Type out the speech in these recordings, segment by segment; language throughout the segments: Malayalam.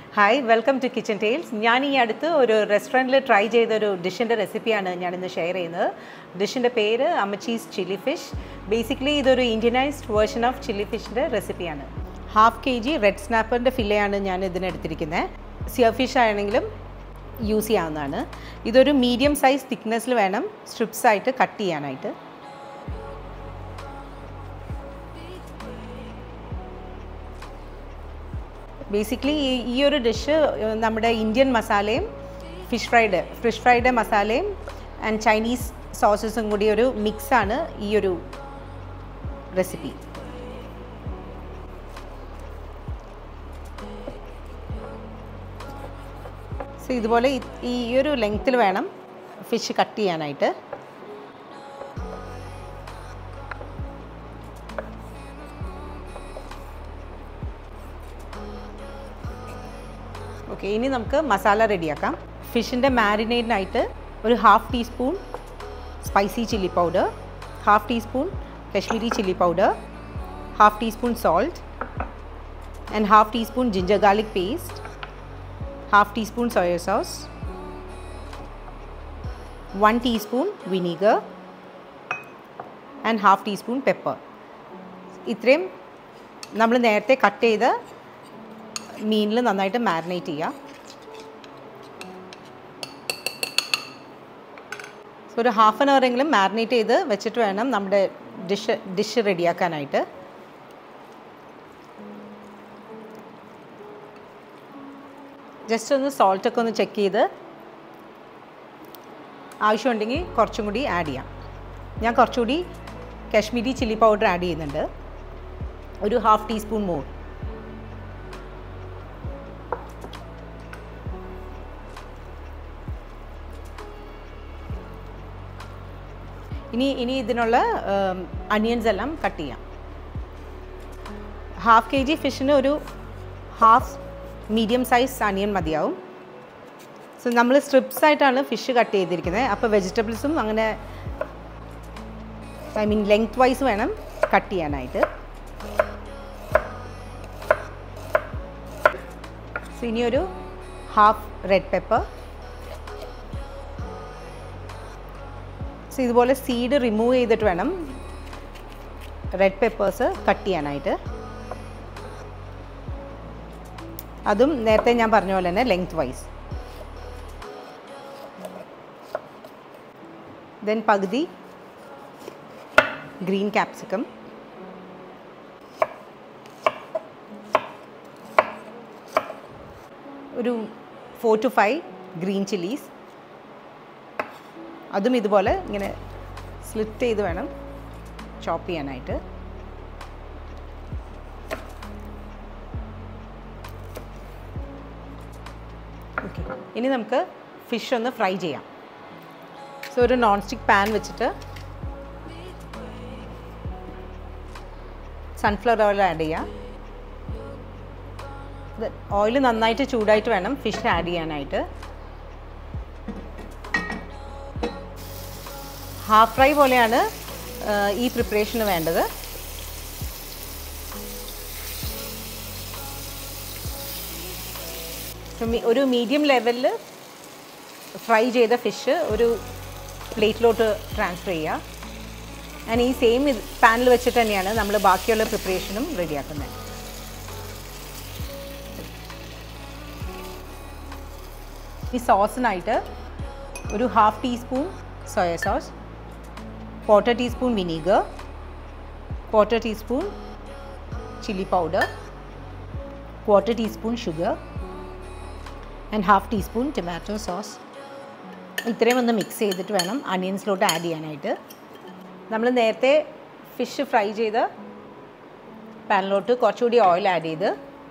hi welcome to kitchen tales ഞാൻ ഈ അടുത്ത് ഒരു റെസ്റ്റോറൻറ്റിൽ ട്രൈ ചെയ്ത ഒരു ഡിഷിൻ്റെ റെസിപ്പിയാണ് ഞാനിന്ന് ഷെയർ ചെയ്യുന്നത് ഡിഷിൻ്റെ പേര് അമ്മച്ചീസ് ചില്ലി ഫിഷ് ബേസിക്കലി ഇതൊരു ഇന്ത്യനൈസ്ഡ് വേർഷൻ ഓഫ് ചില്ലി ഫിഷിൻ്റെ റെസിപ്പിയാണ് ഹാഫ് കെ ജി റെഡ് സ്നാപ്പറിൻ്റെ ഫില്ലയാണ് ഞാൻ ഇതിനെടുത്തിരിക്കുന്നത് സിയർ ഫിഷ് ആണെങ്കിലും യൂസ് ചെയ്യാവുന്നതാണ് ഇതൊരു മീഡിയം സൈസ് തിക്നെസ്സിൽ വേണം സ്ട്രിപ്സ് ആയിട്ട് കട്ട് ചെയ്യാനായിട്ട് ബേസിക്കലി ഈ ഈ ഒരു ഡിഷ് നമ്മുടെ ഇന്ത്യൻ മസാലയും ഫിഷ് ഫ്രൈഡ് ഫിഷ് ഫ്രൈഡ് മസാലയും ആൻഡ് ചൈനീസ് സോസസും കൂടി ഒരു മിക്സാണ് ഈ ഒരു റെസിപ്പി സോ ഇതുപോലെ ഈ- ഈ ഒരു ലെങ്ത്തിൽ വേണം ഫിഷ് കട്ട് ചെയ്യാനായിട്ട് ഓക്കെ ഇനി നമുക്ക് മസാല റെഡിയാക്കാം ഫിഷിൻ്റെ മാരിനേറ്റിനായിട്ട് ഒരു half teaspoon spicy chilli powder half teaspoon Kashmiri chilli powder half teaspoon salt and half teaspoon ginger garlic paste half teaspoon soya sauce one teaspoon vinegar and half teaspoon pepper ഇത്രയും നമ്മൾ നേരത്തെ കട്ട് ചെയ്ത മീനിൽ നന്നായിട്ട് മാരിനേറ്റ് ചെയ്യുക സോ ഒരു ഹാഫ് ആൻ അവറെങ്കിലും മാരിനേറ്റ് ചെയ്ത് വെച്ചിട്ട് വേണം നമ്മുടെ ഡിഷ് ഡിഷ് റെഡിയാക്കാനായിട്ട് ജസ്റ്റ് ഒന്ന് സോൾട്ടൊക്കെ ഒന്ന് ചെക്ക് ചെയ്ത് ആവശ്യമുണ്ടെങ്കിൽ കുറച്ചും കൂടി ആഡ് ചെയ്യാം ഞാൻ കുറച്ചുകൂടി കാശ്മീരി ചില്ലി പൗഡർ ആഡ് ചെയ്യുന്നുണ്ട് ഒരു ഹാഫ് ടീസ്പൂൺ മോർ ഇനി ഇനി ഇതിനുള്ള അനിയൻസ് എല്ലാം കട്ട് ചെയ്യാം ഹാഫ് കെ ജി ഫിഷിന് ഒരു ഹാഫ് മീഡിയം സൈസ് അനിയൻ മതിയാവും സോ നമ്മൾ സ്ട്രിപ്സ് ആയിട്ടാണ് ഫിഷ് കട്ട് ചെയ്തിരിക്കുന്നത് അപ്പോൾ വെജിറ്റബിൾസും അങ്ങനെ ഐ മീൻ ലെങ്ത് വൈസ് വേണം കട്ട് ചെയ്യാനായിട്ട് സോ ഇനിയൊരു ഹാഫ് റെഡ് പെപ്പർ സോ ഇതുപോലെ സീഡ് റിമൂവ് ചെയ്തിട്ട് വേണം റെഡ് പെപ്പേഴ്സ് കട്ട് ചെയ്യാനായിട്ട് അതും നേരത്തെ ഞാൻ പറഞ്ഞ പോലെ തന്നെ ലെങ്ത് വൈസ് ദെൻ പകുതി ഗ്രീൻ ക്യാപ്സിക്കം ഒരു four to five green chillies അതും ഇതുപോലെ ഇങ്ങനെ സ്ലിറ്റ് ചെയ്ത് വേണം ചോപ്പ് ചെയ്യാനായിട്ട് ഓക്കെ ഇനി നമുക്ക് ഫിഷ് ഒന്ന് ഫ്രൈ ചെയ്യാം സോ ഒരു നോൺ സ്റ്റിക്ക് പാൻ വെച്ചിട്ട് സൺഫ്ലവർ ഓയിൽ ആഡ് ചെയ്യാം ഓയിൽ നന്നായിട്ട് ചൂടായിട്ട് വേണം ഫിഷ് ആഡ് ചെയ്യാനായിട്ട് ഹാഫ് ഫ്രൈ പോലെയാണ് ആ, ഈ പ്രിപ്പറേഷന് വേണ്ടത് So, മി- ഒരു മീഡിയം ലെവലിൽ ഫ്രൈ ചെയ്ത ഫിഷ് ഒരു പ്ലേറ്റിലോട്ട് ട്രാൻസ്ഫർ ചെയ്യുക ഞാൻ ഈ സെയിം പാനിൽ വെച്ചിട്ട് തന്നെയാണ് നമ്മൾ ബാക്കിയുള്ള പ്രിപ്പറേഷനും റെഡിയാക്കുന്നത് ഈ സോസിനായിട്ട് ഒരു half teaspoon soya sauce quarter teaspoon vinegar quarter teaspoon chilli powder quarter teaspoon sugar and half teaspoon tomato sauce ഇത്രയും ഒന്ന് മിക്സ് ചെയ്തിട്ട് വേണം അനിയൻസിലോട്ട് ആഡ് ചെയ്യാനായിട്ട് നമ്മൾ നേരത്തെ ഫിഷ് ഫ്രൈ ചെയ്ത് പാനിലോട്ട് കുറച്ചുകൂടി ഓയിൽ ആഡ് ചെയ്ത്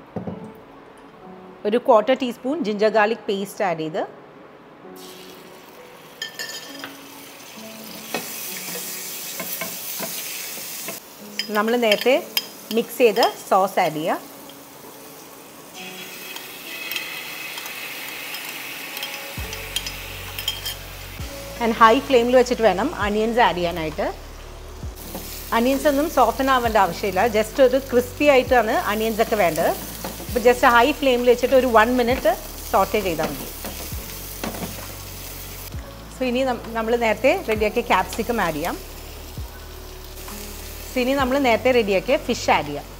ഒരു quarter teaspoon ginger garlic paste add ചെയ്ത് നമ്മൾ നേരത്തെ മിക്സ് ചെയ്ത് സോസ് ആഡ് ചെയ്യുക ആൻഡ് ഹൈ ഫ്ലെയിമിൽ വെച്ചിട്ട് വേണം അനിയൻസ് ആഡ് ചെയ്യാനായിട്ട് അനിയൻസ് ഒന്നും സോഫ്റ്റൻ ആവേണ്ട ആവശ്യമില്ല ജസ്റ്റ് ഒരു ക്രിസ്പി ആയിട്ടാണ് അനിയൻസ് ഒക്കെ വേണ്ടത് അപ്പോൾ ജസ്റ്റ് ഹൈ ഫ്ലെയിമിൽ വെച്ചിട്ട് ഒരു വൺ മിനിറ്റ് സോട്ടേ ചെയ്താൽ മതി സോ ഇനി നമ്മൾ നേരത്തെ റെഡിയാക്കിയ ക്യാപ്സിക്കം ആഡ് ചെയ്യാം സോ ഇനി നമ്മൾ നേരത്തെ റെഡിയാക്കിയ ഫിഷ് ആഡ് ചെയ്യാം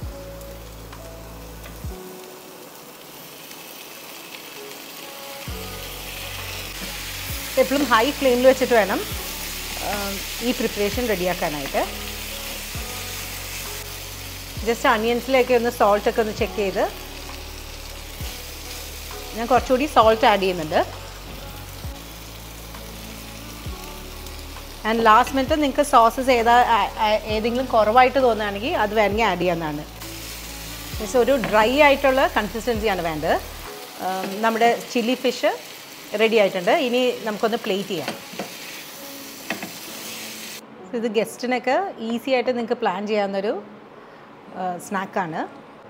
എപ്പോഴും ഹൈ ഫ്ലെയിമിൽ വെച്ചിട്ട് വേണം ആം, ഈ പ്രിപ്പറേഷൻ റെഡിയാക്കാനായിട്ട് ജസ്റ്റ് അണിയൻസിലേക്ക് ഒന്ന് സോൾട്ടൊക്കെ ഒന്ന് ചെക്ക് ചെയ്ത് ഞാൻ കുറച്ചുകൂടി സോൾട്ട് ആഡ് ചെയ്യുന്നുണ്ട് ആൻഡ് ലാസ്റ്റ് മിനിറ്റ് നിങ്ങൾക്ക് സോസസ് ഏതാ ആ- ആ- ഏതെങ്കിലും കുറവായിട്ട് തോന്നുകയാണെങ്കിൽ അത് വേണമെങ്കിൽ ആഡ് ചെയ്യാവുന്നതാണ് മീൻസ് ഒരു ഡ്രൈ ആയിട്ടുള്ള കൺസിസ്റ്റൻസിയാണ് വേണ്ടത് ഉം, നമ്മുടെ ചില്ലി ഫിഷ് റെഡി ആയിട്ടുണ്ട് ഇനി നമുക്കൊന്ന് പ്ലേറ്റ് ചെയ്യാം ഇത് ഗസ്റ്റിനൊക്കെ ഈസി ആയിട്ട് നിങ്ങൾക്ക് പ്ലാൻ ചെയ്യാവുന്നൊരു സ്നാക്കാണ്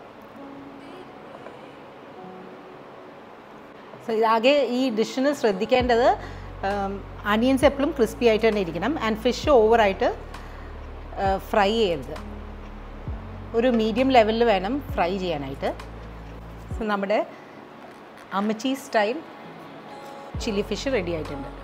സോ ഇതാകെ ഈ ഡിഷിന് ശ്രദ്ധിക്കേണ്ടത് അനിയൻസ് എപ്പോഴും ക്രിസ്പി ആയിട്ട് തന്നെ ഇരിക്കണം ആൻഡ് ഫിഷ് ഓവറായിട്ട് ഫ്രൈ ചെയ്യരുത് ഒരു മീഡിയം ലെവലിൽ വേണം ഫ്രൈ ചെയ്യാനായിട്ട് സോ നമ്മുടെ അമ്മച്ചി സ്റ്റൈൽ ചില്ലി ഫിഷ് റെഡി ആയിട്ടുണ്ട്